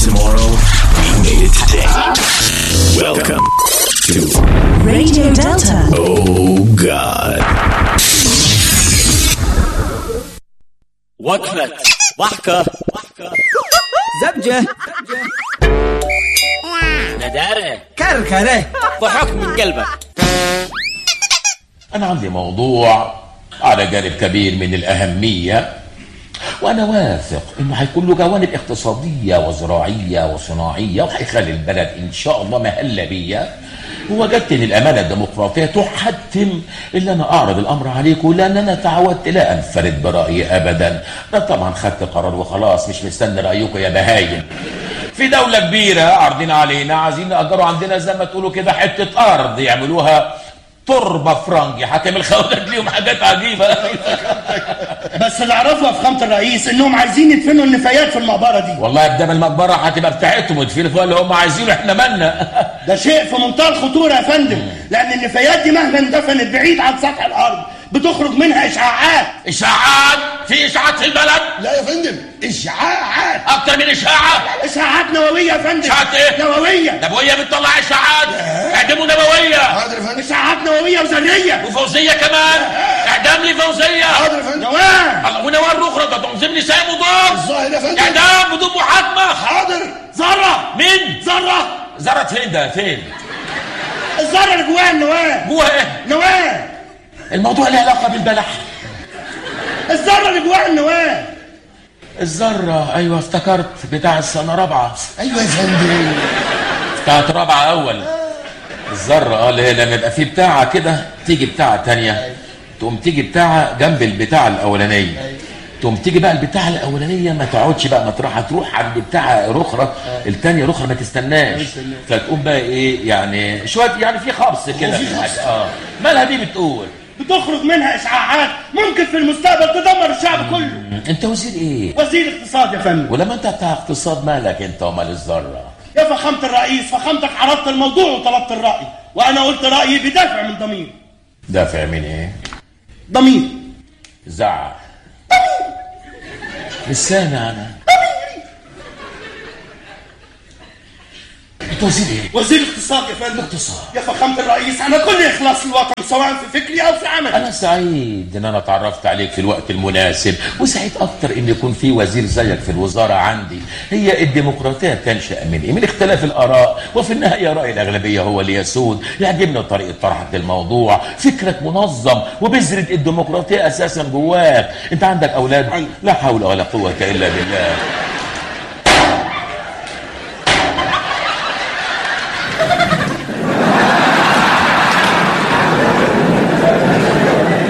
tomorrow, we made it today. Welcome to Radio Delta. Oh God. وقفة ضحكة زبجة ندارة كركرة ضحك من قلبك أنا عندي موضوع على جانب كبير من الأهمية وأنا واثق إنه هيكون له جوانب اقتصادية وزراعية وصناعية وهيخلي البلد إن شاء الله مهلة بيا ووجدت إن الأمانة الديمقراطية تحتم إن أنا أعرض الأمر عليكم لأن أنا تعودت لا أنفرد برأيي أبدا أنا طبعا خدت قرار وخلاص مش مستني رأيكم يا بهايم في دولة كبيرة عارضين علينا عايزين نأجروا عندنا زي ما تقولوا كده حتة أرض يعملوها تربة فرنجي حاكم الخواجات ليهم حاجات عجيبة بس اللي اعرفه يا فخامه الرئيس انهم عايزين يدفنوا النفايات في المقبره دي والله ابدا المقبرة هتبقى بتاعتهم وتفيل فيها اللي هم عايزينه احنا مالنا ده شيء في منتهى الخطوره يا فندم لان النفايات دي مهما اندفنت بعيد عن سطح الارض بتخرج منها اشعاعات اشاعات في اشاعات في البلد لا يا فندم اشعاعات اكتر من اشاعة اشعاعات نوويه يا فندم إشاعات إيه؟ نوويه نبوية بتطلع اشاعات اعدموا نبوية حاضر يا فندم اشعاعات نوويه وذريه وفوزية كمان اعدام لي فوزية حاضر يا فندم نواه الله ونوار اخرى ده تنظيم نساء مضاد الظاهر يا فندم اعدام بدون محاكمة حاضر ذره مين ذره زرت فين ده فين الذره اللي جواها النواه جوه ايه نواه الموضوع له علاقة بالبلح الذره اللي جواها النواه الذرة ايوه افتكرت بتاع السنة رابعة ايوه يا فندم بتاعت رابعة أول الذرة اه اللي هي لما يبقى في بتاعة كده تيجي بتاعة تانية تقوم تيجي بتاعة جنب البتاعة الأولانية تقوم تيجي بقى البتاعة الأولانية ما تقعدش بقى مطرحها تروح عند بتاعة رخرة التانية رخرة ما تستناش فتقوم بقى إيه يعني شوية يعني في خبص كده في الحاجة. اه مالها دي بتقول بتخرج منها اشعاعات ممكن في المستقبل تدمر الشعب كله أنت وزير إيه؟ وزير اقتصاد يا فندم ولما أنت بتاع اقتصاد مالك أنت ومال الذرة؟ يا فخامة الرئيس فخامتك عرضت الموضوع وطلبت الرأي وأنا قلت رأيي بدافع من ضمير دافع من إيه؟ ضمير زعق مش سامع انا انت وزير ايه؟ وزير اقتصاد يا فندم اقتصاد. يا فخامة الرئيس أنا كل إخلاص للوطن سواء في فكري أو في عملي انا سعيد ان انا اتعرفت عليك في الوقت المناسب وسعيد اكتر ان يكون في وزير زيك في الوزاره عندي هي الديمقراطيه تنشا من ايه من اختلاف الاراء وفي النهايه راي الاغلبيه هو اللي يسود يعجبني طريقه طرحك للموضوع فكرك منظم وبذره الديمقراطيه اساسا جواك انت عندك اولاد عندي. لا حول ولا قوه الا بالله